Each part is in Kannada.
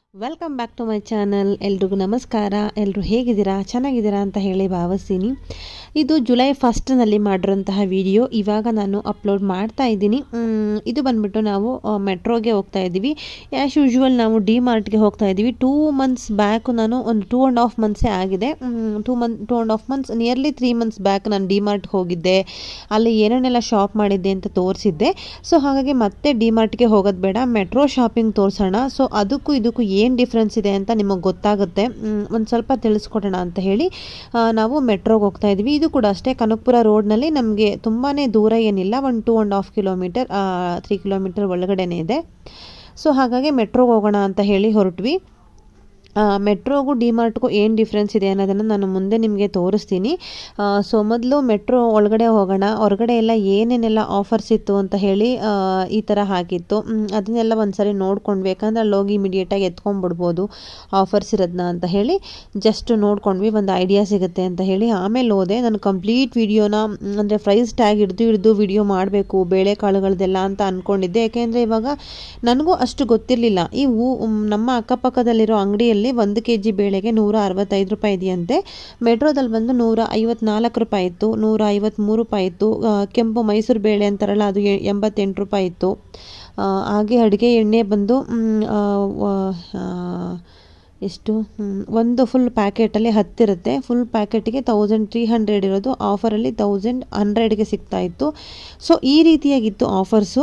Welcome back to my channel ಎಲ್ರಿಗೂ ನಮಸ್ಕಾರ ಎಲ್ಲರೂ ಹೇಗಿದ್ದೀರಾ ಚೆನ್ನಾಗಿದ್ದೀರಾ ಅಂತ ಹೇಳಿ ಭಾವಿಸ್ತೀನಿ ಇದು ಜುಲೈ ಫಸ್ಟ್ನಲ್ಲಿ ಮಾಡಿರೋಂತಹ ವಿಡಿಯೋ ಇವಾಗ ನಾನು ಅಪ್ಲೋಡ್ ಮಾಡ್ತಾ ಇದ್ದೀನಿ ಮ್, ಇದು ಬಂದ್ಬಿಟ್ಟು ನಾವು ಮೆಟ್ರೋಗೆ ಹೋಗ್ತಾ ಇದ್ದೀವಿ ಆ್ಯಸ್ ಯೂಶ್ವಲ್ ನಾವು ಡಿ ಮಾರ್ಟ್ಗೆ ಹೋಗ್ತಾ ಇದ್ದೀವಿ ಟೂ ಮಂತ್ಸ್ ಬ್ಯಾಕು ನಾನು ಒಂದು ಟೂ ಆ್ಯಂಡ್ ಹಾಫ್ ಮಂತ್ಸೇ ಆಗಿದೆ two month two and half months nearly three months back ನಾನು ಡಿ ಮಾರ್ಟ್ಗೆ ಹೋಗಿದ್ದೆ ಅಲ್ಲಿ ಏನೇನೆಲ್ಲ ಶಾಪ್ ಮಾಡಿದ್ದೆ ಅಂತ ತೋರಿಸಿದ್ದೆ ಸೊ ಹಾಗಾಗಿ ಮತ್ತೆ ಡಿ ಮಾರ್ಟ್ಗೆ ಹೋಗೋದು ಬೇಡ ಮೆಟ್ರೋ ಶಾಪಿಂಗ್ ತೋರಿಸೋಣ ಸೊ ಅದಕ್ಕೂ ಇದಕ್ಕೂ ಏನು ಡಿಫ್ರೆನ್ಸ್ ಇದೆ ಅಂತ ನಿಮಗೆ ಗೊತ್ತಾಗುತ್ತೆ ಒಂದು ಸ್ವಲ್ಪ ತಿಳಿಸ್ಕೊಡೋಣ ಅಂತ ಹೇಳಿ ಆ, ನಾವು ಮೆಟ್ರೋಗೆ ಹೋಗ್ತಾ ಇದ್ವಿ ಇದು ಕೂಡ ಅಷ್ಟೇ ಕನಕಪುರ ರೋಡ್ನಲ್ಲಿ ನಮಗೆ ತುಂಬಾ ದೂರ ಏನಿಲ್ಲ ಒಂದು two and half kilometre three kilometre ಒಳಗಡೆನೇ ಇದೆ ಸೊ ಹಾಗಾಗಿ ಮೆಟ್ರೋಗೆ ಹೋಗೋಣ ಅಂತ ಹೇಳಿ ಹೊರಟ್ವಿ ಆ, ಮೆಟ್ರೋಗೂ ಡಿಮಾರ್ಟ್ಗೂ ಏನು ಡಿಫ್ರೆನ್ಸ್ ಇದೆ ಅನ್ನೋದನ್ನು ನಾನು ಮುಂದೆ ನಿಮಗೆ ತೋರಿಸ್ತೀನಿ ಸೊ ಮೊದಲು ಮೆಟ್ರೋ ಒಳಗಡೆ ಹೋಗೋಣ ಹೊರಗಡೆ ಎಲ್ಲ ಏನೇನೆಲ್ಲ ಆಫರ್ಸ್ ಇತ್ತು ಅಂತ ಹೇಳಿ ಆ, ಈ ಥರ ಹಾಕಿತ್ತು ಮ್, ಅದನ್ನೆಲ್ಲ ಒಂದ್ಸರಿ ನೋಡ್ಕೊಂಡ್ವಿ ಯಾಕಂದ್ರೆ ಅಲ್ಲಿ ಹೋಗಿ ಇಮಿಡಿಯೇಟಾಗಿ ಎತ್ಕೊಂಡ್ಬಿಡ್ಬೋದು ಆಫರ್ಸ್ ಇರೋದನ್ನ ಅಂತ ಹೇಳಿ ಜಸ್ಟ್ ನೋಡ್ಕೊಂಡ್ವಿ ಒಂದು ಐಡಿಯಾ ಸಿಗುತ್ತೆ ಅಂತ ಹೇಳಿ ಆಮೇಲೆ ಹೋದೆ ನಾನು ಕಂಪ್ಲೀಟ್ ವಿಡಿಯೋನ ಅಂದರೆ ಪ್ರೈಸ್ ಟ್ಯಾಗ್ ಹಿಡಿದು ಹಿಡಿದು ವಿಡಿಯೋ ಮಾಡಬೇಕು ಬೇಳೆಕಾಳುಗಳದೆಲ್ಲ ಅಂತ ಅಂದ್ಕೊಂಡಿದ್ದೆ ಯಾಕೆಂದರೆ ಇವಾಗ ನನಗೂ ಅಷ್ಟು ಗೊತ್ತಿರಲಿಲ್ಲ ಈ ಹೂ ಮ್, ನಮ್ಮ ಅಕ್ಕಪಕ್ಕದಲ್ಲಿರೋ ಅಂಗಡಿಯಲ್ಲಿ ಒಂದು ಕೆ ಜಿ ಬೇಳೆಗೆ ನೂರ ಅರವತ್ತೈದು ರೂಪಾಯಿ ಇದೆಯಂತೆ ಮೆಟ್ರೋದಲ್ಲಿ ಬಂದು ನೂರ ಐವತ್ನಾಲ್ಕು ರೂಪಾಯಿ ಇತ್ತು ನೂರ ಐವತ್ತ್ಮೂರು ರೂಪಾಯಿ ಇತ್ತು ಆ, ಕೆಂಪು ಮೈಸೂರು ಬೇಳೆ ಅಂತಾರಲ್ಲ ಅದು ಎ- ಎಂಬತ್ತೆಂಟು ರೂಪಾಯಿ ಇತ್ತು ಆ, ಹಾಗೆ ಅಡುಗೆ ಎಣ್ಣೆ ಬಂದು ಮ್, ಆ, ವ- ಆ, ಎಷ್ಟು ಹ್ಮ್, ಒಂದು ಫುಲ್ ಪ್ಯಾಕೆಟಲ್ಲಿ ಹತ್ತಿರುತ್ತೆ ಫುಲ್ ಪ್ಯಾಕೆಟಿಗೆ ತೌಸಂಡ್ ತ್ರೀ ಹಂಡ್ರೆಡ್ ಇರೋದು ಆಫರಲ್ಲಿ ತೌಸಂಡ್ ಹಂಡ್ರೆಡ್ಗೆ ಸಿಗ್ತಾ ಇತ್ತು ಸೊ ಈ ರೀತಿಯಾಗಿತ್ತು ಆಫರ್ಸು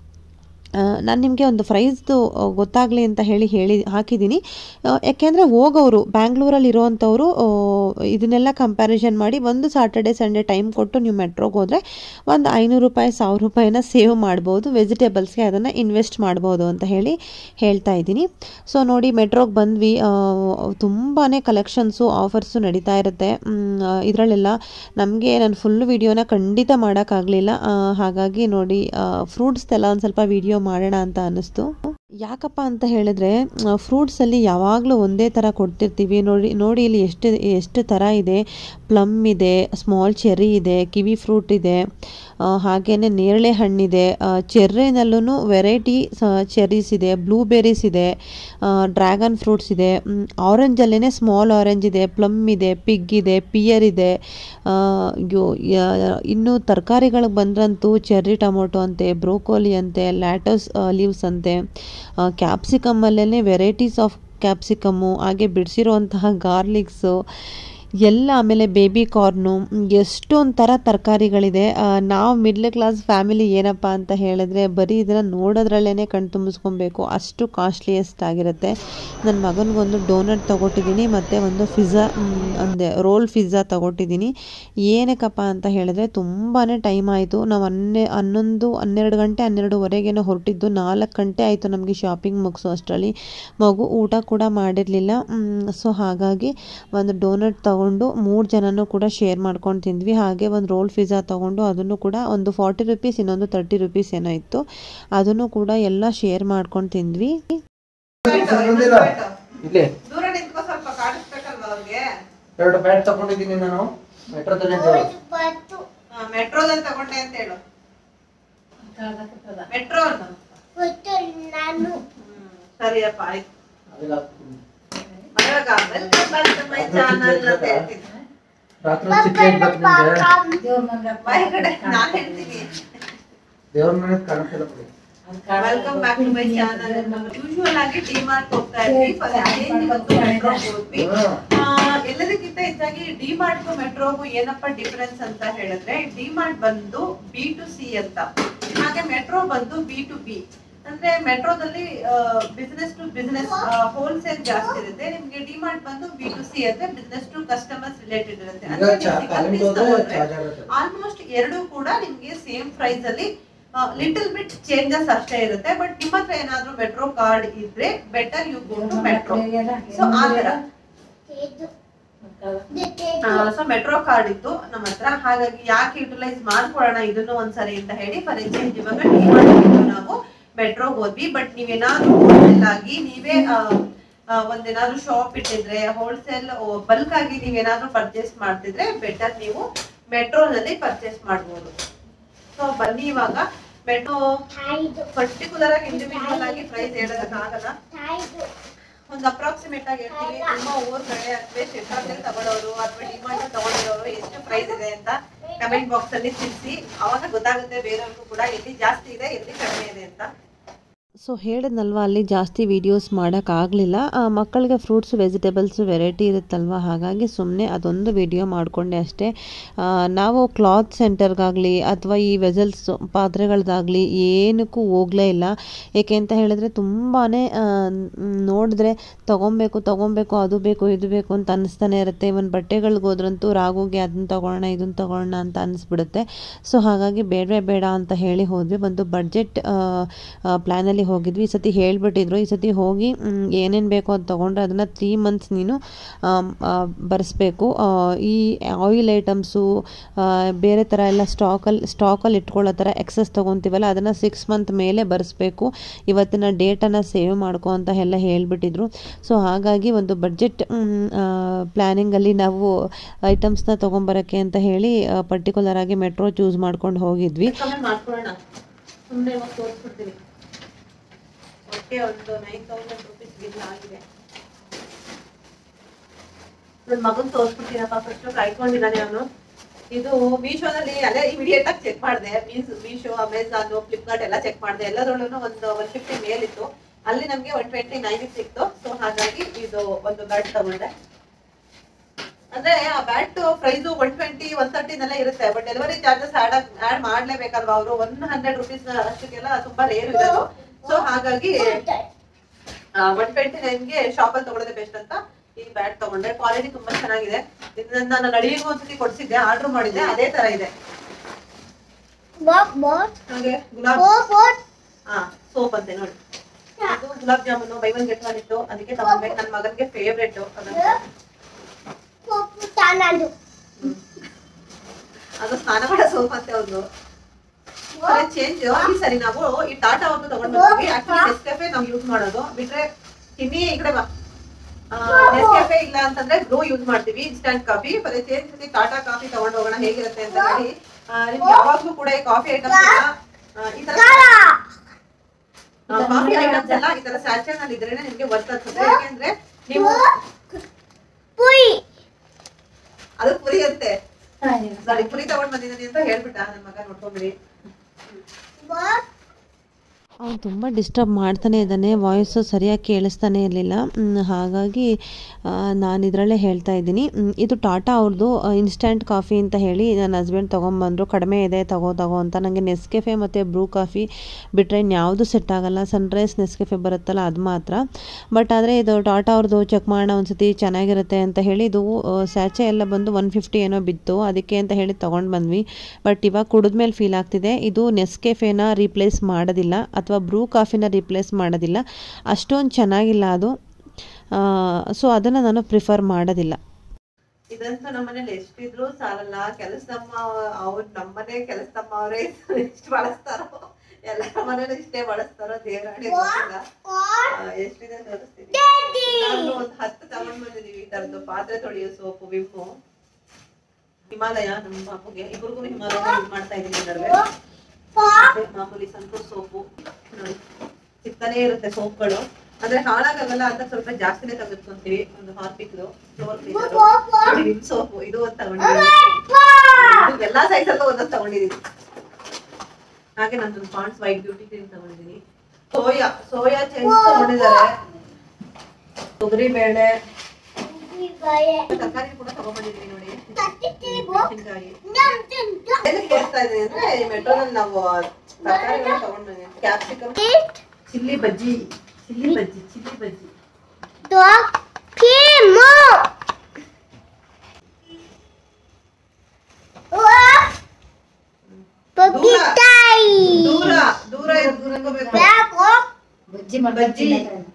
ನಾನು ನಿಮಗೆ ಒಂದು ಪ್ರೈಸ್ದು ಗೊತ್ತಾಗಲಿ ಅಂತ ಹೇಳಿ ಹೇಳಿ ಹಾಕಿದ್ದೀನಿ ಯಾಕೆಂದರೆ ಹೋಗೋರು ಬ್ಯಾಂಗ್ಳೂರಲ್ಲಿ ಇರೋವಂಥವ್ರು ಇದನ್ನೆಲ್ಲ ಕಂಪ್ಯಾರಿಸನ್ ಮಾಡಿ ಒಂದು ಸಾಟರ್ಡೆ ಸಂಡೇ ಟೈಮ್ ಕೊಟ್ಟು ನೀವು ಮೆಟ್ರೋಗೆ ಹೋದರೆ ಒಂದು ಐನೂರು ರೂಪಾಯಿ ಸಾವಿರ ರೂಪಾಯಿನ ಸೇವ್ ಮಾಡ್ಬೋದು ವೆಜಿಟೇಬಲ್ಸ್ಗೆ ಅದನ್ನು ಇನ್ವೆಸ್ಟ್ ಮಾಡ್ಬೋದು ಅಂತ ಹೇಳಿ ಹೇಳ್ತಾ ಇದ್ದೀನಿ ಸೊ ನೋಡಿ ಮೆಟ್ರೋಗೆ ಬಂದ್ವಿ ತುಂಬಾ ಕಲೆಕ್ಷನ್ಸು ಆಫರ್ಸು ನಡೀತಾ ಇರುತ್ತೆ ಇದರಲ್ಲೆಲ್ಲ ನಮಗೆ ನಾನು ಫುಲ್ ವಿಡಿಯೋನ ಖಂಡಿತ ಮಾಡೋಕ್ಕಾಗಲಿಲ್ಲ ಹಾಗಾಗಿ ನೋಡಿ ಫ್ರೂಟ್ಸ್ದೆಲ್ಲ ಒಂದು ಸ್ವಲ್ಪ ವಿಡಿಯೋ ಮಾಡೋಣ ಅಂತ ಅನ್ನಿಸ್ತು ಯಾಕಪ್ಪ ಅಂತ ಹೇಳಿದ್ರೆ ಫ್ರೂಟ್ಸಲ್ಲಿ ಯಾವಾಗಲೂ ಒಂದೇ ಥರ ಕೊಡ್ತಿರ್ತೀವಿ ನೋಡಿ ನೋಡಿ ಇಲ್ಲಿ ಎಷ್ಟು ಎಷ್ಟು ಥರ ಇದೆ ಪ್ಲಮ್ ಇದೆ ಸ್ಮಾಲ್ ಚೆರ್ರಿ ಇದೆ ಕಿವಿ ಫ್ರೂಟ್ ಇದೆ ಹಾಗೆಯೇ ನೇರಳೆ ಹಣ್ಣಿದೆ ಚೆರ್ರಿನಲ್ಲೂ ವೆರೈಟಿ ಚೆರ್ರೀಸ್ ಇದೆ ಬ್ಲೂಬೆರೀಸ್ ಇದೆ ಡ್ರ್ಯಾಗನ್ ಫ್ರೂಟ್ಸ್ ಇದೆ ಆರೆಂಜಲ್ಲೇ ಸ್ಮಾಲ್ ಆರೆಂಜ್ ಇದೆ ಪ್ಲಮ್ ಇದೆピಇದೆ ಪಿಯರ್ ಇದೆ ಆ, ಅಯ್ಯೋ ಯಾ- ಇನ್ನು ತರಕಾರಿಗಳಿಗೆ ಬಂದ್ರಂತೂ ಚೆರ್ರಿ ಟೊಮೊಟೊ ಅಂತೆ ಬ್ರೋಕೋಲಿ ಅಂತೆ ಲ್ಯಾಟಸ್ ಲೀವ್ಸ್ ಅಂತೆ ಕ್ಯಾಪ್ಸಿಕಮ್ಮಲ್ಲೇ ವೆರೈಟೀಸ್ ಆಫ್ ಕ್ಯಾಪ್ಸಿಕಮ್ಮು ಹಾಗೆ ಬಿಡಿಸಿರುವಂತಹ ಗಾರ್ಲಿಕ್ಸು ಎಲ್ಲ ಆಮೇಲೆ ಬೇಬಿ ಕಾರ್ನು ಎಷ್ಟೊಂದು ಥರ ತರಕಾರಿಗಳಿದೆ ನಾವು ಮಿಡ್ಲ್ ಕ್ಲಾಸ್ ಫ್ಯಾಮಿಲಿ ಏನಪ್ಪ ಅಂತ ಹೇಳಿದ್ರೆ ಬರೀ ಇದನ್ನು ನೋಡೋದ್ರಲ್ಲೇ ಕಣ್ ತುಂಬಿಸ್ಕೊಬೇಕು ಅಷ್ಟು ಕಾಸ್ಟ್ಲಿಯೆಸ್ಟ್ ಆಗಿರುತ್ತೆ ನನ್ನ ಮಗನಿಗೊಂದು ಡೋನಟ್ ತೊಗೊಟ್ಟಿದ್ದೀನಿ ಮತ್ತು ಒಂದು ಪಿಜ್ಜಾ ಅಂದೆ ರೋಲ್ ಪಿಜ್ಜಾ ತೊಗೊಟ್ಟಿದ್ದೀನಿ ಏನಕ್ಕಪ್ಪ ಅಂತ ಹೇಳಿದ್ರೆ ತುಂಬಾ ಟೈಮ್ ಆಯಿತು ನಾವು ಹನ್ನೆ ಹನ್ನೊಂದು ಹನ್ನೆರಡು ಗಂಟೆ ಹನ್ನೆರಡುವರೆಗೇನೋ ಹೊರಟಿದ್ದು ನಾಲ್ಕು ಗಂಟೆ ಆಯಿತು ನಮಗೆ ಶಾಪಿಂಗ್ ಮುಗಿಸೋ ಅಷ್ಟರಲ್ಲಿ ಮಗು ಊಟ ಕೂಡ ಮಾಡಿರಲಿಲ್ಲ ಸೊ ಹಾಗಾಗಿ ಒಂದು ಡೋನಟ್ ತೊಗೊಂಡು ಮೂರು ಜನನೂ ಕೂಡ ಶೇರ್ ಮಾಡ್ಕೊಂಡು ತಿಂದ್ವಿ ಹಾಗೆ ಒಂದು ರೋಲ್ ಪಿಜ್ಜಾ ತೊಗೊಂಡು ಅದನ್ನು ಕೂಡ ಒಂದು ಫಾರ್ಟಿ ರುಪೀಸ್ ಇನ್ನೊಂದು ತರ್ಟಿ ರುಪೀಸ್ ಏನೋ ಇತ್ತು ಅದನ್ನು ಕೂಡ ಎಲ್ಲ ಶೇರ್ ಮಾಡ್ಕೊಂಡು ತಿಂದ್ವಿ ಬಂದಿಲ್ಲ ಇಲ್ಲಿ ದೂರ ನಿಂತ್ಕೋ ಸ್ವಲ್ಪ ಕಾಣಿಸ್ಬೇಕಲ್ವಾ ಅವ್ರಿಗೆ ಎರಡು ಬ್ಯಾಟ್ ತಗೊಂಡಿದ್ದೀನಿ ನಾನು ಮೆಟ್ರೋದಲ್ಲಿ ಮೆಟ್ರೋದಲ್ಲಿ ತಗೊಂಡೆ ಅಂತ ಹೇಳು ಮೆಟ್ರೋ ನಾನು ಸರಿಯಪ್ಪ ಆಯ್ತು ಅದೆಲ್ಲ ಮನೆಯೊಳಗ welcome back to my channel ಅಂತ ಹೇಳ್ತೀನಿ ರಾತ್ರಿ ಚಿಕ್ಕ ಇಡ್ಬೇಕು ನಿಮ್ಗೆ ಬಾಯಿ ಕಡೆ ನಾನ್ ಹೇಳ್ತೀನಿ ದೇವ್ರ ಮನೆ ಕಾಣಿಸ್ತಿಲ್ಲ ಬಿಡಿ welcome back to my channel usual ಆಗಿ ಡಿಮಾರ್ಟ್ ಹೋಗ್ತಾ ಇದ್ವಿ ಫಸ್ಟ್ ಅದೇನ್ ಇವತ್ತು ಮೆಟ್ರೋ ಹೋದ್ವಿ ಆ, ಎಲ್ಲದಕ್ಕಿಂತ ಹೆಚ್ಚಾಗಿ ಡಿಮಾರ್ಟ್ ಮೆಟ್ರೋಗೂ ಏನಪ್ಪ ಡಿಫರೆನ್ಸ್ ಅಂತ ಹೇಳಿದ್ರೆ ಡಿಮಾರ್ಟ್ ಬಂದು ಬಿ ಟು ಸಿ ಅಂತ ಹಾಗೆ ಮೆಟ್ರೋ ಬಂದು ಬಿ ಟು ಬಿ ಅಂದ್ರೆ ಮೆಟ್ರೋದಲ್ಲಿ ಬಿಸ್ನೆಸ್ ಟು ಬಿಸ್ನೆಸ್ ಹೋಲ್ಸೇಲ್ ಜಾಸ್ತಿ ಇರುತ್ತೆ ನಿಮ್ಗೆ ಡಿಮಾರ್ಟ್ ಬಂದು ಬಿ ಟು ಸಿ ಅಂದ್ರೆ ಬಿಸ್ನೆಸ್ ಟು ಕಸ್ಟಮರ್ಸ್ ರಿಲೇಟೆಡ್ ಇರುತ್ತೆ ಈಗ ಚಾ- ಕಾಲಿಂಗ್ ಹೋದ್ರೆ ಚಾರ್ಜ್ ಆಗುತ್ತೆ ಆಲ್ಮೋಸ್ಟ್ ಎರಡು ಕೂಡ ನಿಮ್ಗೆ ಸೇಮ್ ಪ್ರೈಸ್ ಅಲ್ಲಿ ಲಿಟಲ್ ಬಿಟ್ ಚೇಂಜಸ್ ಅಷ್ಟೇ ಇರುತ್ತೆ ಬಟ್ ನಿಮ್ಮ ಹತ್ರ ಏನಾದ್ರೂ ಮೆಟ್ರೋ ಕಾರ್ಡ್ ಇದ್ರೆ better you go to metro so ಆ ತರ ಸೊ ಮೆಟ್ರೋ ಕಾರ್ಡ್ ಇತ್ತು ನಮ್ಮ ಹತ್ರ ಹಾಗಾಗಿ ಯಾಕೆ ಯುಟಿಲೈಸ್ ಮಾಡ್ಕೊಳ್ಳೋಣ ಇದನ್ನು ಒಂದ್ಸರಿ ಅಂತ ಹೇಳಿ ಫಾರ್ ಎಕ್ಸಾಂಪಲ್ ಇವಾಗ ಡಿಮಾರ್ಟ್ ನಾವು ಮೆಟ್ರೋ ಹೋದ್ವಿ ಬಟ್ ನೀವೇನಾದ್ರೂ ಹೋಲ್ಸೇಲ್ ಆಗಿ ನೀವೇ ಆ, ಆ, ಒಂದೇನಾದ್ರೂ ಶಾಪ್ ಇಟ್ಟಿದ್ರೆ ಹೋಲ್ಸೇಲ್ ಬಲ್ಕ್ ಆಗಿ ನೀವೇನಾದ್ರೂ ಪರ್ಚೇಸ್ ಮಾಡ್ತಿದ್ರೆ ಬೆಟರ್ ನೀವು ಮೆಟ್ರೋನಲ್ಲಿ ಪರ್ಚೇಸ್ ಮಾಡ್ಬೋದು ಸೊ ಬನ್ನಿ ಇವಾಗ ಮೆಟ್ರೋ ಪರ್ಟಿಕ್ಯುಲರ್ ಆಗಿ ಇಂಡಿವಿಜುವಲ್ ಆಗಿ ಪ್ರೈಸ್ ಹೇಳೋದಕ್ಕಾಗಲ್ಲ ಒಂದು ಅಪ್ರಾಕ್ಸಿಮೇಟ್ ಆಗಿ ಹೇಳ್ತೀವಿ ನಿಮ್ಮ ಊರ್ ಕಡೆ ಅಥವಾ ಶಿಫಾದಲ್ಲಿ ತಗೊಳ್ಳೋರು ಅಥವಾ ಡಿಮಾಂಡ್ ತಗೊಂಡಿರೋರು ಎಷ್ಟು ಪ್ರೈಸ್ ಇದೆ ಅಂತ ಕಮೆಂಟ್ ಬಾಕ್ಸ್ ಅಲ್ಲಿ ತಿಳಿಸಿ ಅವಾಗ ಗೊತ್ತಾಗುತ್ತೆ ಬೇರೆಯವ್ರಿಗೂ ಕೂಡ ಎಲ್ಲಿ ಜಾಸ್ತಿ ಇದೆ ಎಲ್ಲಿ ಕಡಿಮೆ ಇದೆ ಅಂತ ಸೊ ಹೇಳಿದ್ನಲ್ವ ಅಲ್ಲಿ ಜಾಸ್ತಿ ವೀಡಿಯೋಸ್ ಮಾಡೋಕ್ಕಾಗಲಿಲ್ಲ ಮಕ್ಕಳಿಗೆ ಫ್ರೂಟ್ಸ್ ವೆಜಿಟೇಬಲ್ಸ್ ವೆರೈಟಿ ಇರುತ್ತಲ್ವ ಹಾಗಾಗಿ ಸುಮ್ಮನೆ ಅದೊಂದು ವಿಡಿಯೋ ಮಾಡಿಕೊಂಡೆ ಅಷ್ಟೇ ಆ, ನಾವು ಕ್ಲಾತ್ ಸೆಂಟರ್ಗಾಗಲಿ ಅಥವಾ ಈ ವೆಸಲ್ಸ್ ಪಾತ್ರೆಗಳದ್ದಾಗಲಿ ಏನಕ್ಕೂ ಹೋಗಲೇ ಇಲ್ಲ ಏಕೆ ಅಂತ ಹೇಳಿದ್ರೆ ತುಂಬಾ ನೋಡಿದ್ರೆ ತೊಗೊಬೇಕು ತೊಗೊಬೇಕು ಅದು ಬೇಕು ಇದು ಬೇಕು ಅಂತ ಅನ್ನಿಸ್ತಾನೆ ಇರುತ್ತೆ ಇವನ್ ಬಟ್ಟೆಗಳಿಗೆ ಹೋದ್ರಂತೂ ರಾಗೋಗಿ ಅದನ್ನ ತೊಗೊಳ್ಳೋಣ ಇದನ್ನ ತೊಗೊಳ್ಳೋಣ ಅಂತ ಅನಿಸ್ಬಿಡುತ್ತೆ ಸೊ ಹಾಗಾಗಿ ಬೇಡವೇ ಬೇಡ ಅಂತ ಹೇಳಿ ಹೋದ್ವಿ ಒಂದು ಬಡ್ಜೆಟ್ ಪ್ಲ್ಯಾನಲ್ಲಿ ಹೋಗಿದ್ವಿ ಈ ಸತಿ ಹೇಳಿಬಿಟ್ಟಿದ್ರು ಈ ಸತಿ ಹೋಗಿ ಏನೇನು ಬೇಕೋ ಅದು ತೊಗೊಂಡ್ರೆ ಅದನ್ನು ತ್ರೀ ಮಂತ್ಸ್ ನೀನು ಆಮ್, ಆ, ಬರೆಸ್ಬೇಕು ಆ, ಈ ಆಯಿಲ್ ಐಟಮ್ಸು ಬೇರೆ ಥರ ಎಲ್ಲ ಸ್ಟಾಕಲ್ಲಿ ಸ್ಟಾಕಲ್ಲಿ ಇಟ್ಕೊಳ್ಳೋ ಥರ ಎಕ್ಸಸ್ ತೊಗೊತೀವಲ್ಲ ಅದನ್ನು ಸಿಕ್ಸ್ ಮಂತ್ ಮೇಲೆ ಬರೆಸ್ಬೇಕು ಇವತ್ತಿನ ಡೇಟನ್ನು ಸೇವ್ ಮಾಡ್ಕೊ ಅಂತ ಎಲ್ಲ ಹೇಳಿಬಿಟ್ಟಿದ್ರು ಸೊ ಹಾಗಾಗಿ ಒಂದು ಬಡ್ಜೆಟ್ ಪ್ಲ್ಯಾನಿಂಗಲ್ಲಿ ನಾವು ಐಟಮ್ಸ್ನ ತೊಗೊಂಬರೋಕ್ಕೆ ಅಂತ ಹೇಳಿ ಪರ್ಟಿಕ್ಯುಲರ್ ಆಗಿ ಮೆಟ್ರೋ ಚೂಸ್ ಮಾಡ್ಕೊಂಡು ಹೋಗಿದ್ವಿ ಕಮ್ಮಿ ಮಾಡ್ಕೊಳ್ಳೋಣ ಸುಮ್ಮನೆ ಇವಾಗ ತೋರಿಸ್ಬಿಡ್ತೀನಿ ಒಟ್ಟಿಗೆ ಒಂದು ನೈನ್ ತೌಸಂಡ್ ರುಪೀಸ್ ಬಿಲ್ ಆಗಿದೆ ನನ್ನ ಮಗನ್ ತೋರಿಸ್ಬಿಡ್ತೀನಪ್ಪ ಫಸ್ಟ್ ಕಾಯ್ಕೊಂಡಿದ್ದಾನೆ ಅವನು ಇದು ಮೀಶೋನಲ್ಲಿ ಅಲ್ಲೇ ಇಮಿಡಿಯೇಟ್ ಆಗಿ ಚೆಕ್ ಮಾಡಿದೆ ಮೀಶೋ ಮೀಶೋ ಅಮೆಝಾನ್ ಫ್ಲಿಪ್ಕಾರ್ಟ್ ಎಲ್ಲ ಚೆಕ್ ಮಾಡಿದೆ ಎಲ್ಲದ್ರಲ್ಲೂ ಒಂದು ಒನ್ ಫಿಫ್ಟಿ ಮೇಲಿತ್ತು ಅಲ್ಲಿ ನಮಗೆ ಒನ್ ಟ್ವೆಂಟಿ ನೈನ್ ಸಿಕ್ತು ಸೊ ಹಾಗಾಗಿ ಇದು ಒಂದು ಬ್ಯಾಟ್ ತಗೊಂಡೆ ಅಂದ್ರೆ ಆ bat price one twenty one ತರ್ಟಿನೆಲ್ಲ ಇರುತ್ತೆ but delivery charges add add ಮಾಡ್ಲೇಬೇಕಲ್ವಾ ಅವರು ಒನ್ ಹಂಡ್ರೆಡ್ ರುಪೀಸ್ ಅಷ್ಟಕ್ಕೆಲ್ಲ ತುಂಬಾ ರೇರ್ ಇರೋದು ಸೊ ಹಾಗಾಗಿ ಒನ್ ಟ್ವೆಂಟಿ ನೈನ್ಗೆ ಶಾಪ್ ಅಲ್ಲಿ ತಗೊಳ್ಳೋದೇ ಬೆಸ್ಟ್ ಅಂತ ಈ ಬ್ಯಾಟ್ ತಗೊಂಡೆ ಕ್ವಾಲಿಟಿ ತುಂಬಾ ಚೆನ್ನಾಗಿದೆ ಇದನ್ನ ನಾನು ನಡಿಗೆಗೂ ಒಂದ್ಸತಿ ಕೊಡ್ಸಿದ್ದೆ ಆರ್ಡರ್ ಮಾಡಿದ್ದೆ ಅದೇ ತರ ಇದೆ Bot, bot, ಹಾಗೆ ಗುಲಾಬ್ bot, bot. ಹಾ ಸೋಪ್ ಅಂತೆ ನೋಡಿ ಇದು gulab jamun buy one get one ಇತ್ತು ಅದಕ್ಕೆ ತಗೊಂಡ್ಬೇಕು ನನ್ನ ಮಗನಿಗೆ ಫೇವ್ರೇಟ್ ಅದನ್ನ Bot, tanadu. ಅದು ಸ್ನಾನ ಮಾಡೋ ಸೋಪ್ ಅಂತೆ ಒಂದು ಚೇಂಜ್ ಈ ಸರಿ ನಾವು ಈ ಟಾಟಾ ಒಂದು ತಗೊಂಡ್ ಬರ್ತೀವಿ ಆಕ್ಚುಲಿ ನೆಸ್ಕೆಫೆ ನಾವು ಯೂಸ್ ಮಾಡೋದು ಬಿಟ್ರೆ ತಿನ್ನಿ ಈ ಕಡೆ ಬಾ ನೆಸ್ಕೆಫೆ ಇಲ್ಲ ಅಂತಂದ್ರೆ ಬ್ರೂ ಯೂಸ್ ಮಾಡ್ತೀವಿ ಇನ್ಸ್ಟಂಟ್ ಕಾಫಿ ಫಾರ್ ಚೇಂಜ್ ಸತಿ ಟಾಟಾ ಕಾಫಿ ತಗೊಂಡ್ ಹೋಗೋಣ ಹೇಗಿರುತ್ತೆ ಅಂತ ಹೇಳಿ ಆ, ನಿಮ್ಗೆ ಯಾವಾಗ್ಲೂ ಕೂಡ ಈ ಕಾಫಿ ಐಟಮ್ಸ್ ಎಲ್ಲ ಆ, ಈ ತರ ಕಾಫಿ ಐಟಮ್ಸ್ ಎಲ್ಲ ಈ ತರ ಸ್ಯಾಚೆ ನಲ್ಲಿ ಇದ್ರೇನೆ ನಿಮ್ಗೆ ವರ್ತ್ ಅನ್ಸುತ್ತೆ ಯಾಕೆಂದ್ರೆ ನೀವು Pui. ಅದು ಪುರಿ ಅಂತೆ ಸಾರಿ ಪುರಿ ತಗೊಂಡ್ ಬಂದಿದ್ದೀನಿ ಅಂತ ಹೇಳ್ಬಿಟ್ಟ ನನ್ನ ಮಗ ನೋಡ್ಕೊಂಡ್ಬಿಡಿ Bot, ಅವ್ನು ತುಂಬ ಡಿಸ್ಟರ್ಬ್ ಮಾಡ್ತಾನೆ ಇದ್ದಾನೆ ವಾಯ್ಸು ಸರಿಯಾಗಿ ಕೇಳಿಸ್ತಾನೆ ಇರಲಿಲ್ಲ ಹಾಗಾಗಿ ನಾನು ಇದರಲ್ಲೇ ಹೇಳ್ತಾ ಇದ್ದೀನಿ ಮ್, ಇದು ಟಾಟಾ ಅವ್ರದ್ದು ಇನ್ಸ್ಟಂಟ್ ಕಾಫಿ ಅಂತ ಹೇಳಿ ನನ್ನ ಹಸ್ಬೆಂಡ್ ತೊಗೊಂಬಂದರು ಕಡಿಮೆ ಇದೆ ತಗೋ ತಗೋ ಅಂತ ನನಗೆ ನೆಸ್ಕೆಫೆ ಮತ್ತು ಬ್ರೂ ಕಾಫಿ ಬಿಟ್ಟರೆ ಇನ್ಯಾವುದು ಸೆಟ್ ಆಗಲ್ಲ ಸನ್ರೈಸ್ ನೆಸ್ಕೆಫೆ ಬರುತ್ತಲ್ಲ ಅದು ಮಾತ್ರ ಬಟ್ ಆದರೆ ಇದು ಟಾಟಾ ಅವ್ರದ್ದು ಚೆಕ್ ಮಾಡೋಣ ಒಂದ್ಸತಿ ಚೆನ್ನಾಗಿರುತ್ತೆ ಅಂತ ಹೇಳಿ ಇದು ಸ್ಯಾಚೆ ಎಲ್ಲ ಬಂದು ಒನ್ ಫಿಫ್ಟಿ ಏನೋ ಬಿತ್ತು ಅದಕ್ಕೆ ಅಂತ ಹೇಳಿ ತೊಗೊಂಡು ಬಂದ್ವಿ ಬಟ್ ಇವಾಗ ಕುಡಿದ್ಮೇಲೆ ಫೀಲ್ ಆಗ್ತಿದೆ ಇದು ನೆಸ್ಕೆಫೆನ ರೀಪ್ಲೇಸ್ ಮಾಡೋದಿಲ್ಲ ಅಥವಾ ಬ್ರೂ ಕಾಫಿನ ರೀಪ್ಲೇಸ್ ಮಾಡೋದಿಲ್ಲ ಅಷ್ಟೊಂದು ಚೆನ್ನಾಗಿಲ್ಲ ಅದು ಸೊ ಅದನ್ನು ನಾನು ಪ್ರಿಫರ್ ಮಾಡೋದಿಲ್ಲ ಇದಂತೂ ನಮ್ಮನೇಲಿ ಎಷ್ಟಿದ್ರು ಸಾಲಲ್ಲ ಕೆಲಸದಮ್ಮ ಅವ್ರು ನಮ್ಮನೆ ಕೆಲಸದಮ್ಮ ಅವರೇ ಎಷ್ಟು ಬಳಸ್ತಾರೋ ಎಲ್ಲರ ಮನೇಲಿ ಇಷ್ಟೇ ಬಳಸ್ತಾರೋ ದೇವರಾಣಿ ಗೊತ್ತಿಲ್ಲ ಆ, ಎಷ್ಟಿದೆ ತೋರಿಸ್ತೀನಿ ನಾನು ಒಂದ್ ಹತ್ತು ತಗೊಂಡ್ ಬಂದಿದೀವಿ ಈ ತರದ್ದು ಪಾತ್ರೆ ತೊಳೆಯೋ ಸೋಪು ವಿಮ್ಮು ಹಿಮಾಲಯ ನಮ್ಮ ಪಾಪುಗೆ ಇಬ್ರಿಗೂ ಹಿಮಾಲಯ ಯೂಸ್ ಮಾಡ್ತಾ ಇದೀನಿ ಈ ನಡುವೆ ಮತ್ತೆ ಮಾಮೂಲಿ ಸಂತೂರ್ ಸೋಪು ನೋಡಿ ಸಿಗ್ತಾನೆ ಇರುತ್ತೆ ಸೋಪ್ಗಳು ಅಂದ್ರೆ ಹಾಳಾಗಲ್ಲ ಅಂತ ಸ್ವಲ್ಪ ಜಾಸ್ತಿನೇ ತೆಗೆದುಕೊಂತೀವಿ ಒಂದು ಹಾರ್ಪಿಕ್ದು ಫ್ಲೋರ್ ಕ್ಲೀನರ್ ಸೋಪು ಇದು ಒಂದು ತಗೊಂಡಿದ್ದೀನಿ ಇದು ಎಲ್ಲಾ ಸೈಜ್ ಅಲ್ಲೂ ಒಂದೊಂದು ತಗೊಂಡಿದ್ದೀನಿ ಹಾಗೆ ನಂದೊಂದು ಪಾಂಡ್ಸ್ ವೈಟ್ ಬ್ಯೂಟಿ ಕ್ರೀಮ್ ತಗೊಂಡಿದ್ದೀನಿ ಸೋಯಾ ಸೋಯಾ ಚೈನ್ಸ್ ತಗೊಂಡಿದ್ದಾರೆ ತೊಗರಿ ಬೇಳೆ ತರಕಾರಿ ಕೂಡ ತಗೊಂಡ್ಬಂದಿದ್ದೀನಿ ನೋಡಿ ಮೆಣಸಿನ್ಕಾಯಿ ಏನಕ್ಕೆ ಹೇಳ್ತಾ ಇದ್ದೀನಿ ಅಂದ್ರೆ ಈ ಮೆಟ್ರೋನಲ್ಲಿ ನಾವು ತರಕಾರಿಗಳನ್ನ ತಗೊಂಡ್ ಬಂದಿದ್ದೀವಿ capsicum chilli bajji chilli bajji chilli bajji Dog, Kimo. Pagitai. ದೂರ ದೂರ ಇದ್ ಕೂತ್ಕೋಬೇಕು. Bago. ಬಜ್ಜಿ Bagi.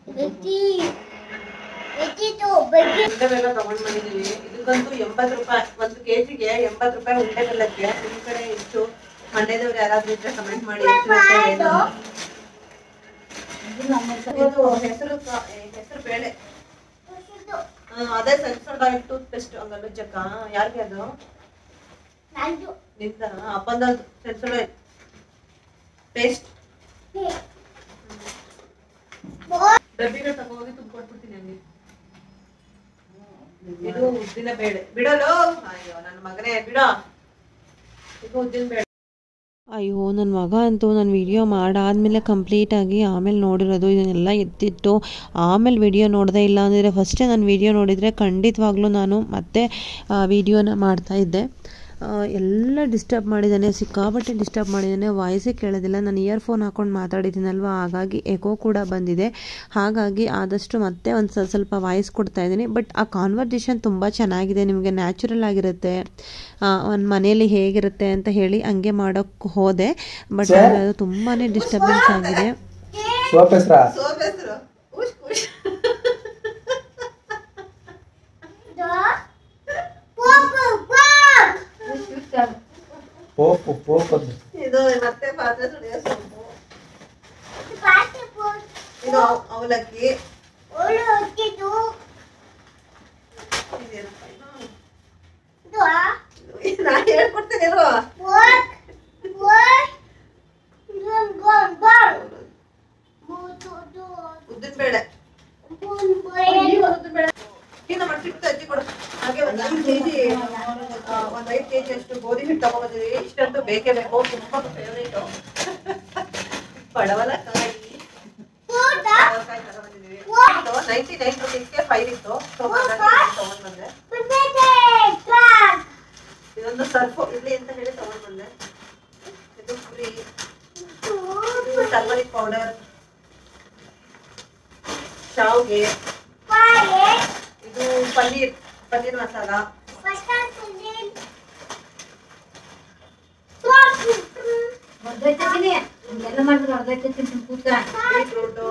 Bagi tu, bagi. ಉಂಡೆ ಬೆಲ್ಲ ತಗೊಂಡ್ ಬಂದಿದೀವಿ ಇದಕ್ಕಂತೂ ಎಂಬತ್ ರೂಪಾಯಿ ಒಂದು ಕೆಜಿಗೆ ಎಂಬತ್ ರೂಪಾಯಿ ಉಂಡೆ ಬೆಲ್ಲಕ್ಕೆ ನಿಮ್ ಕಡೆ ಎಷ್ಟು ಮಂಡ್ಯದವ್ರು ಯಾರಾದ್ರೂ ಇದ್ರೆ ಕಮೆಂಟ್ ಮಾಡಿ ಎಷ್ಟು ಇರುತ್ತೆ ಏನು ಇದು ಹೆಸರು ಕಾ- ಏ, ಹೆಸರು ಬೇಳೆ ಆ, ಅದೇ ಸೆನ್ಸೋಡ್ ಟೂತ್ ಪೇಸ್ಟ್ ಹಂಗಲ್ಲ ಜಕ್ಕ ಯಾರಿಗೆ ಅದು Nandu. ನಿಂದ ಅಪ್ಪಂದ ಸೆನ್ಸೋಡ್ ಪೇಸ್ಟ್ Boy. ಡಬ್ಬಿಗಳು ತಗೋಗಿ ತುಂಬಿಕೊಟ್ಬಿಡ್ತೀನಿ ಹಂಗೆ ಇದು ಉದ್ದಿನ ಬೇಳೆ ಬಿಡಲು ಅಯ್ಯೋ ನನ್ನ ಮಗನೇ ಬಿಡೋ ಇದು ಉದ್ದಿನ ಬೇಳೆ ಅಯ್ಯೋ ನನ್ನ ಮಗ ಅಂತೂ ನಾನು ವಿಡಿಯೋ ಮಾಡಾದ್ಮೇಲೆ ಕಂಪ್ಲೀಟಾಗಿ ಆಮೇಲೆ ನೋಡಿರೋದು ಇದನ್ನೆಲ್ಲ ಎತ್ತಿಟ್ಟು ಆಮೇಲೆ ವಿಡಿಯೋ ನೋಡದೇ ಇಲ್ಲ ಅಂದರೆ ಫಸ್ಟೇ ನಾನು ವಿಡಿಯೋ ನೋಡಿದರೆ ಖಂಡಿತವಾಗ್ಲೂ ನಾನು ಮತ್ತೆ ವಿಡಿಯೋನ ಮಾಡ್ತಾಯಿದ್ದೆ ಎಲ್ಲ ಡಿಸ್ಟರ್ಬ್ ಮಾಡಿದ್ದಾನೆ ಸಿಕ್ಕಾಪಟ್ಟೆ ಡಿಸ್ಟರ್ಬ್ ಮಾಡಿದ್ದಾನೆ ವಾಯ್ಸೇ ಕೇಳೋದಿಲ್ಲ ನಾನು ಇಯರ್ಫೋನ್ ಹಾಕೊಂಡು ಮಾತಾಡಿದ್ದೀನಲ್ವ ಹಾಗಾಗಿ ಎಕೋ ಕೂಡ ಬಂದಿದೆ ಹಾಗಾಗಿ ಆದಷ್ಟು ಮತ್ತೆ ಒಂದು ಸ್ವಲ್ಪ ಸ್ವಲ್ಪ ವಾಯ್ಸ್ ಕೊಡ್ತಾ ಇದ್ದೀನಿ ಬಟ್ ಆ ಕಾನ್ವರ್ಜೇಷನ್ ತುಂಬ ಚೆನ್ನಾಗಿದೆ ನಿಮಗೆ ನ್ಯಾಚುರಲ್ ಆಗಿರುತ್ತೆ ಒಂದು ಮನೇಲಿ ಹೇಗಿರುತ್ತೆ ಅಂತ ಹೇಳಿ ಹಂಗೆ ಮಾಡೋಕ್ಕೆ ಹೋದೆ ಬಟ್ ಅದು ತುಂಬಾ ಡಿಸ್ಟರ್ಬೆನ್ಸ್ ಆಗಿದೆ ಸೋಪ್ ಹೆಸ್ರ ಸೋಪ್ ಹೆಸರು ಉಶ್ ಉಶ್ ಪೋಪ್ ಪೋಪ್ ಅದು ಇದು ಮತ್ತೆ ಪಾತ್ರೆ ತೊಳೆಯೋ ಸೋಪು ಇದು ಅವ್- ಅವಲಕ್ಕಿ ಇದೇನಪ್ಪ ಇದು? ಇದು ನಾ ಹೇಳ್ಕೊಡ್ತೇನೆ ಇರು. ಉದ್ದಿನ ಬೇಳೆ ಉದ್ದಿನ ಬೇಳೆ ಇನ್ನು ಮಟ್ಟಿಟ್ಟು ಅಜ್ಜಿ ಕೊಡು ಹಾಗೆ ಒಂದು ಐದು ಕೆಜಿ ಒಂದು ಐದು ಕೆಜಿ ಅಷ್ಟು ಗೋಧಿ ಹಿಟ್ಟು ತಗೊಂಡಿದ್ದೀವಿ ಇಷ್ಟಂತೂ ಬೇಕೇ ಬೇಕು ತುಂಬಾ ಫೇವ್ರೇಟ್ ಪಡವಲಕಾಯಿ ಪಡವಲಕಾಯಿ ತಗೊಂಡಿದ್ದೀವಿ ನೈಂಟಿ ನೈನ್ ರುಪೀಸ್ಗೆ ಫೈವ್ ಇತ್ತು ಸೊ ಹಾಗಾಗಿ ತಗೊಂಡ್ ಬಂದೆ ಇದೊಂದು ಸರ್ಫು ಇರ್ಲಿ ಅಂತ ಹೇಳಿ ತಗೊಂಡ್ ಬಂದೆ ಇದು ಪುರಿ ಇದು ಟರ್ಮರಿಕ್ ಪೌಡರ್ ಶಾವ್ಗೆ ಇದು ಪನ್ನೀರ್ ಪನ್ನೀರ್ ಮಸಾಲ ಎಲ್ಲ ಮಾಡಿದ್ರೆ ಅರ್ಧ ತಿಂತೀನಿ ಕೂತ ಬೀಟ್ರೂಟು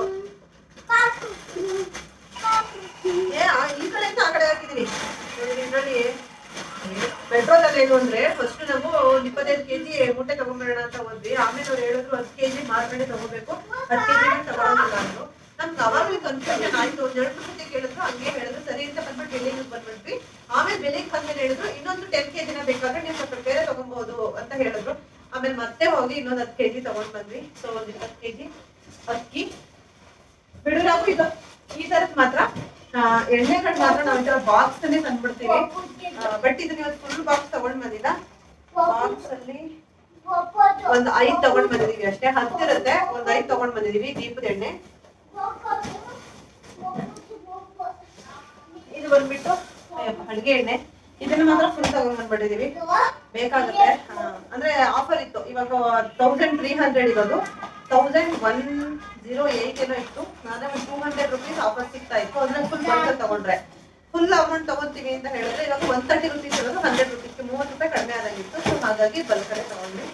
ಏ ಆ, ಈ ಕಡೆಯಿಂದ ಆ ಕಡೆ ಹಾಕಿದೀನಿ ಇದರಲ್ಲಿ ಪೆಟ್ರೋಲ್ ಅಲ್ಲಿ ಏನು ಅಂದ್ರೆ ಫಸ್ಟ್ ನಾವು ಒಂದ್ ಇಪ್ಪತ್ತೈದು ಕೆಜಿ ಮುಟ್ಟೆ ತಗೊಂಡ್ಬಿಡೋಣ ಅಂತ ಹೋದ್ವಿ ಆಮೇಲೆ ಅವ್ರು ಹೇಳಿದ್ರು ಹತ್ತು ಕೆಜಿ ಮಾರ್ಗಡೆ ತಗೋಬೇಕು ಹತ್ತು ಕೆಜಿ ತಗೊಳೋದಿಲ್ಲ ಅಂದ್ರು ನಮ್ಗೆ ಅವಾಗಲೇ ಕನ್ಫ್ಯೂಷನ್ ಆಯ್ತು ಒಂದ್ ಎರಡು ಸತಿ ಕೇಳಿದ್ರು ಹಂಗೆ ಹೇಳಿದ್ರು ಸರಿ ಅಂತ ಬಂದ್ಬಿಟ್ಟು ಬಿಲ್ಲಿಂಗ್ ಬಂದ್ಬಿಟ್ವಿ ಆಮೇಲೆ ಬಿಲ್ಲಿಂಗ್ ಬಂದ್ಮೇಲೆ ಹೇಳಿದ್ರು ಇನ್ನೊಂದು ಟೆನ್ ಕೆಜಿನ ಬೇಕಾದ್ರೆ ನೀವು ಸ್ವಲ್ಪ ಬೇರೆ ತಗೊಬಹುದು ಅಂತ ಹೇಳಿದ್ರು ಆಮೇಲೆ ಮತ್ತೆ ಹೋಗಿ ಇನ್ನೊಂದು ಹತ್ತು ಕೆಜಿ ತಗೊಂಡ್ ಬಂದ್ವಿ ಸೊ ಒಂದ್ ಇಪ್ಪತ್ತು ಕೆಜಿ ಅಕ್ಕಿ ಬಿಡುರಾಗು ಇದು ಈ ತರದ್ ಮಾತ್ರ ಆ, ಎಣ್ಣೆಗಳು ಮಾತ್ರ ನಾವು ಈ ತರ ಬಾಕ್ಸ್ ಅಲ್ಲಿ ತಂದ್ಬಿಡ್ತೀವಿ ಬಟ್ ಇದನ್ನ ಇವತ್ತು ಫುಲ್ ಬಾಕ್ಸ್ ತಗೊಂಡ್ ಬಂದಿಲ್ಲ ಬಾಕ್ಸ್ ಅಲ್ಲಿ ಒಂದ್ ಐದ್ ತಗೊಂಡ್ ಬಂದಿದೀವಿ ಅಷ್ಟೇ ಹತ್ತಿರುತ್ತೆ ಒಂದ್ ಐದ್ ತಗೊಂಡ್ ಬಂದಿದೀವಿ ದೀಪದ ಎಣ್ಣೆ ಇದು ಬಂದ್ಬಿಟ್ಟು ಅಯ್ಯಪ್ಪ, ಅಡ್ಗೆ ಎಣ್ಣೆ ಇದನ್ನ ಮಾತ್ರ ಫುಲ್ ತಗೊಂಡ್ ಬಂದ್ಬಿಟ್ಟಿದೀವಿ ಬೇಕಾಗುತ್ತೆ ಆ, ಅಂದ್ರೆ ಆಫರ್ ಇತ್ತು ಇವಾಗ ತೌಸಂಡ್ ತ್ರೀ ಹಂಡ್ರೆಡ್ ಇರೋದು ತೌಸಂಡ್ ಒನ್ ಜೀರೋ ಏಟ್ ಏನೋ ಇತ್ತು ಆದ್ರೆ ಒಂದು ಟೂ ಹಂಡ್ರೆಡ್ ರುಪೀಸ್ ಆಫರ್ ಸಿಗ್ತಾ ಇತ್ತು ಅದ್ರ ಫುಲ್ ಬಂಕ್ ತಗೊಂಡ್ರೆ ಫುಲ್ ಅಮೌಂಟ್ ತಗೊಂತೀವಿ ಅಂತ ಹೇಳಿದ್ರೆ ಇವಾಗ ಒನ್ ತರ್ಟಿ ರುಪೀಸ್ ಇರೋದು ಹಂಡ್ರೆಡ್ ರುಪೀಸ್ಗೆ ಮೂವತ್ತು ರೂಪಾಯಿ ಕಡಿಮೆ ಆದಾಗಿತ್ತು ಸೊ ಹಾಗಾಗಿ ಬಲ್ಕ್ ಕಡೆ ತಗೊಂಡ್ವಿ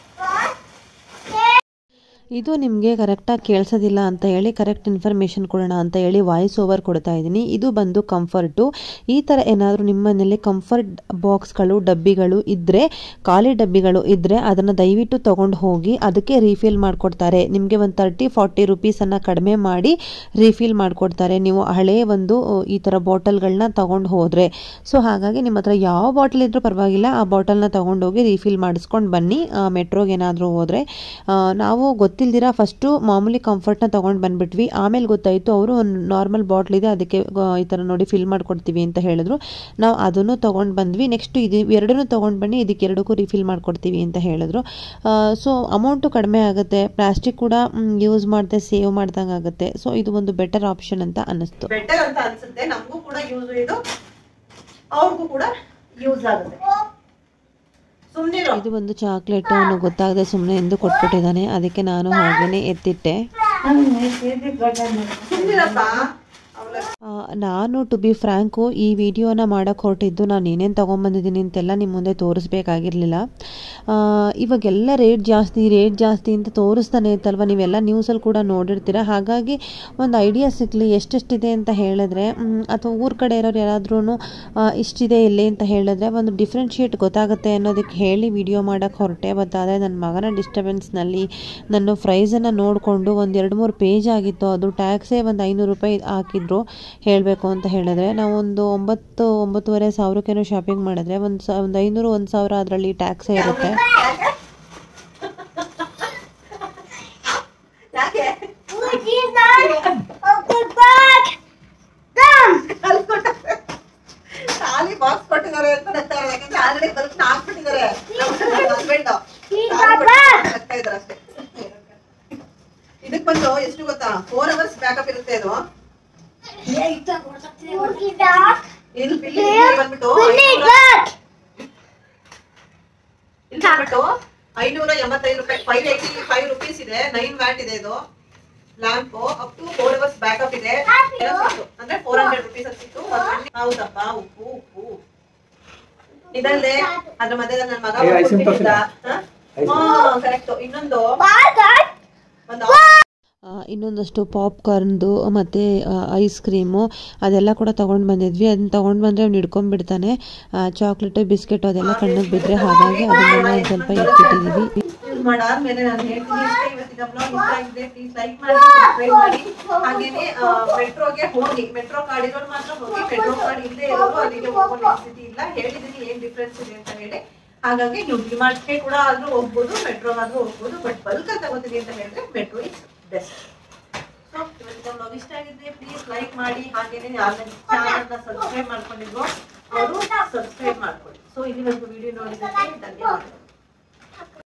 ಇದು ನಿಮಗೆ ಕರೆಕ್ಟಾಗಿ ಕೇಳಿಸೋದಿಲ್ಲ ಅಂತ ಹೇಳಿ ಕರೆಕ್ಟ್ ಇನ್ಫಾರ್ಮೇಷನ್ ಕೊಡೋಣ ಅಂತ ಹೇಳಿ ವಾಯ್ಸ್ ಓವರ್ ಕೊಡ್ತಾ ಇದ್ದೀನಿ ಇದು ಬಂದು ಕಂಫರ್ಟು ಈ ಥರ ಏನಾದರೂ ನಿಮ್ಮ ಮನೇಲಿ ಕಂಫರ್ಟ್ ಬಾಕ್ಸ್ಗಳು ಡಬ್ಬಿಗಳು ಇದ್ದರೆ ಖಾಲಿ ಡಬ್ಬಿಗಳು ಇದ್ದರೆ ಅದನ್ನು ದಯವಿಟ್ಟು ತೊಗೊಂಡು ಹೋಗಿ ಅದಕ್ಕೆ ರೀಫಿಲ್ ಮಾಡಿಕೊಡ್ತಾರೆ ನಿಮಗೆ ಒಂದು ತರ್ಟಿ ಫಾರ್ಟಿ ರುಪೀಸನ್ನು ಕಡಿಮೆ ಮಾಡಿ ರೀಫಿಲ್ ಮಾಡಿಕೊಡ್ತಾರೆ ನೀವು ಹಳೇ ಒಂದು ಈ ಥರ ಬಾಟಲ್ಗಳನ್ನ ತೊಗೊಂಡು ಹೋದರೆ ಸೊ ಹಾಗಾಗಿ ನಿಮ್ಮ ಹತ್ರ ಯಾವ ಬಾಟಲ್ ಇದ್ರೂ ಪರವಾಗಿಲ್ಲ ಆ ಬಾಟಲ್ನ ತೊಗೊಂಡೋಗಿ ರೀಫಿಲ್ ಮಾಡಿಸ್ಕೊಂಡು ಬನ್ನಿ ಮೆಟ್ರೋಗೆ ಏನಾದರೂ ಹೋದರೆ ನಾವು ಗೊತ್ತಿಲ್ದಿರ ಫಸ್ಟು ಮಾಮೂಲಿ ಕಂಫರ್ಟ್ನ ತೊಗೊಂಡು ಬಂದ್ಬಿಟ್ವಿ ಆಮೇಲೆ ಗೊತ್ತಾಯಿತು ಅವರು ಒಂದು ನಾರ್ಮಲ್ ಬಾಟ್ಲ್ ಇದೆ ಅದಕ್ಕೆ ಆ, ಈ ಥರ ನೋಡಿ ಫಿಲ್ ಮಾಡಿಕೊಡ್ತೀವಿ ಅಂತ ಹೇಳಿದ್ರು ನಾವು ಅದನ್ನು ತೊಗೊಂಡು ಬಂದ್ವಿ ನೆಕ್ಸ್ಟ್ ಇದು ಎರಡನ್ನೂ ತೊಗೊಂಡು ಬನ್ನಿ ಇದಕ್ಕೆ ಎರಡಕ್ಕೂ ರಿಫಿಲ್ ಮಾಡಿಕೊಡ್ತೀವಿ ಅಂತ ಹೇಳಿದ್ರು ಸೊ ಅಮೌಂಟು ಕಡಿಮೆ ಆಗುತ್ತೆ ಪ್ಲಾಸ್ಟಿಕ್ ಕೂಡ ಯೂಸ್ ಮಾಡದೆ ಸೇವ್ ಮಾಡ್ದಂಗೆ ಆಗುತ್ತೆ ಸೊ ಇದು ಒಂದು ಬೆಟರ್ ಆಪ್ಷನ್ ಅಂತ ಅನ್ನಿಸ್ತು ಬೆಟರ್ ಅಂತ ಅನ್ಸುತ್ತೆ ನಮಗೂ ಕೂಡ ಯೂಸ್ ಇದು ಅವ್ರಿಗೂ ಕೂಡ ಯೂಸ್ ಆಗುತ್ತೆ ಸುಮ್ನಿರೋ ಇದು ಒಂದು ಚಾಕ್ಲೇಟು ಅವನು ಗೊತ್ತಾಗದೆ ಸುಮ್ಮನೆ ಎಂದು ಕೊಟ್ಬಿಟ್ಟಿದ್ದಾನೆ ಅದಕ್ಕೆ ನಾನು ಹಾಗೇನೆ ಎತ್ತಿಟ್ಟೆ ಸುಮ್ನಿರಪ್ಪ ಅವಲಕ್ಕಿ ಆ, ನಾನು ಟು ಬಿ ಫ್ರ್ಯಾಂಕು ಈ ವಿಡಿಯೋನ ಮಾಡೋಕ್ಕೆ ಹೊರಟಿದ್ದು ನಾನು ಏನೇನು ತೊಗೊಂಬಂದಿದ್ದೀನಿ ಅಂತೆಲ್ಲ ನಿಮ್ಮ ಮುಂದೆ ತೋರಿಸ್ಬೇಕಾಗಿರಲಿಲ್ಲ ಇವಾಗೆಲ್ಲ ರೇಟ್ ಜಾಸ್ತಿ ರೇಟ್ ಜಾಸ್ತಿ ಅಂತ ತೋರಿಸ್ತಾನೆ ಇತ್ತಲ್ವ ನೀವೆಲ್ಲ ನ್ಯೂಸಲ್ಲಿ ಕೂಡ ನೋಡಿರ್ತೀರ ಹಾಗಾಗಿ ಒಂದು ಐಡಿಯಾ ಸಿಗಲಿ ಎಷ್ಟೆಷ್ಟಿದೆ ಅಂತ ಹೇಳಿದ್ರೆ ಮ್, ಅಥವಾ ಊರ ಕಡೆ ಇರೋರು ಯಾರಾದ್ರೂ ಇಷ್ಟಿದೆ ಇಲ್ಲಿ ಅಂತ ಹೇಳಿದ್ರೆ ಒಂದು ಡಿಫ್ರೆನ್ಷಿಯೇಟ್ ಗೊತ್ತಾಗುತ್ತೆ ಅನ್ನೋದಕ್ಕೆ ಹೇಳಿ ವಿಡಿಯೋ ಮಾಡೋಕ್ಕೆ ಹೊರಟೆ ಬಟ್ ಆದರೆ ನನ್ನ ಮಗನ ಡಿಸ್ಟರ್ಬೆನ್ಸ್ನಲ್ಲಿ ನನ್ನ ಪ್ರೈಸನ್ನು ನೋಡಿಕೊಂಡು ಒಂದು ಎರಡು ಮೂರು ಪೇಜ್ ಆಗಿತ್ತು ಅದು ಟ್ಯಾಕ್ಸೇ ಒಂದು ಐನೂರು ರೂಪಾಯಿ ಹಾಕಿದ್ರು ಹೇಳಬೇಕು ಅಂತ ಹೇಳಿದ್ರೆ ನಾವು ಒಂದು ಒಂಬತ್ತು ಒಂಬತ್ತುವರೆ ಸಾವಿರಕ್ಕೇನೋ ಶಾಪಿಂಗ್ ಮಾಡಿದ್ರೆ ಒಂದು ಸ ಒಂದು ಐನೂರು ಒಂದು ಸಾವಿರ ಅದರಲ್ಲಿ ಟ್ಯಾಕ್ಸೇ ಇರುತ್ತೆ ಯಾಕೆ Okay, back. Come. ಕಲ್ತ್ಕೊಂಡ ಆಲ್ರೆಡಿ ಬಲ್ಕ್ ಹಾಕ್ಬಿಟ್ಟಿದ್ದಾರೆ ಹಸ್ಬೆಂಡ್ ಹಾಕ್ತಾ ಇದಾರೆ ಅಷ್ಟೇ ಇದಕ್ ಬಂದು ಎಷ್ಟು ಗೊತ್ತಾ ಫೋರ್ ಅವರ್ಸ್ ಬ್ಯಾಕಪ್ ಇರುತ್ತೆ ಇದು ಇಲ್ಲಿ ಬಿಲ್ ಇಲ್ಲಿ ಬಂದ್ಬಿಟ್ಟು ಐನೂರ- ಇಲ್ಲಿ ಬಂದ್ಬಿಟ್ಟು ಐನೂರ ಎಂಬತ್ತೈದು ರೂಪಾಯಿ ಫೈವ್ ಏಯ್ಟಿ ಫೈವ್ ರುಪೀಸ್ ಇದೆ ನೈನ್ ವ್ಯಾಟ್ ಇದೆ ಇದು lamp up to four hours backup ಇದೆ ಎಲ್ಲ ಸಿಕ್ತು. ಅಂದ್ರೆ ಫೋರ್ ಹಂಡ್ರೆಡ್ ರುಪೀಸ್ ಅದು ಸಿಕ್ತು ಒಂದ್ ಹೌದಪ್ಪ ಉಪ್ಪು ಉಪ್ಪು ಇದಲ್ಲದೆ ಅದ್ರ ಮಧ್ಯದಲ್ಲಿ ನನ್ನ ಮಗ ಏ, ಐಸ್ ಕ್ರೀಮ್ ಕೊಟ್ಟಿದ್ದ. ತರ್ಸಿಲ್ಲ? ಹಾ ಕರೆಕ್ಟ್ ಇನ್ನೊಂದು ಒಂದು ಆ, ಇನ್ನೊಂದಷ್ಟು ಪಾಪ್ಕಾರ್ನ್ದು ಮತ್ತು ಐಸ್ ಕ್ರೀಮು ಅದೆಲ್ಲ ಕೂಡ ತೊಗೊಂಡು ಬಂದಿದ್ವಿ ಅದನ್ನ ತೊಗೊಂಡು ಬಂದರೆ ಅವ್ನು ಹಿಡ್ಕೊಂಡ್ಬಿಡ್ತಾನೆ ಚಾಕ್ಲೇಟು ಬಿಸ್ಕೆಟು ಅದೆಲ್ಲ ಕಣ್ಣಿಗೆ ಬಿದ್ದರೆ ಹಾಗಾಗಿ ಅದನ್ನೆಲ್ಲ ಒಂದು ಸ್ವಲ್ಪ ಇಟ್ಬಿಟ್ಟಿದ್ದೀವಿ ಯೂಸ್ ಮಾಡಾದ್ಮೇಲೆ ನಾನು ಹೇಳ್ತೀನಿ ಇಷ್ಟೇ ಇವತ್ತಿನ ಬ್ಲಾಗ್ ಇಷ್ಟ ಆಗಿದೆ ಪ್ಲೀಸ್ ಲೈಕ್ ಮಾಡಿ ಸಬ್ಸ್ಕ್ರೈಬ್ ಮಾಡಿ ಹಾಗೇನೆ ಮೆಟ್ರೋಗೆ ಹೋಗಿ ಮೆಟ್ರೋ ಕಾರ್ಡ್ ಇರೋರು ಮಾತ್ರ ಹೋಗಿ ಮೆಟ್ರೋ ಕಾರ್ಡ್ ಇಲ್ಲದೆ ಇರೋರು ಅಲ್ಲಿಗೆ ಹೋಗೋ ನೆಸೆಸಿಟಿ ಇಲ್ಲ ಹೇಳಿದೀನಿ ಏನ್ ಡಿಫ್ರೆನ್ಸ್ ಇದೆ ಅಂತ ಹೇಳಿ ಹಾಗಾಗಿ ನೀವು ಡಿಮಾರ್ಟ್ಗೆ ಕೂಡ ಆದ್ರೂ ಹೋಗ್ಬೋದು ಮೆಟ್ರೋಗಾದ್ರೂ ಹೋಗ್ಬೋದು ಬಟ್ ಬಲ್ಕ್ ತಗೋತೀನಿ ಅಂತ ಹೇಳಿದ್ರೆ ಮೆಟ್ರೋ ಇಸ್ ಬೆಸ್ಟ್ ಸೊ ಇವತ್ತಿನ ಬ್ಲಾಗ್ ಇಷ್ಟ ಆಗಿದ್ರೆ ಪ್ಲೀಸ್ ಲೈಕ್ ಮಾಡಿ ಹಾಗೇನೆ ಚಾನಲ್ ನ ಸಬ್ಸ್ಕ್ರೈಬ್ ಮಾಡ್ಕೊಂಡಿದ್ರು ಅವರು ಸಬ್ಸ್ಕ್ರೈಬ್ ಮಾಡ್ಕೊಳ್ಳಿ ಸೊ ಇಲ್ಲಿವರೆಗೂ ವಿಡಿಯೋ ನೋಡಿದ್ದಕ್ಕೆ ಧನ್ಯವಾದಗಳು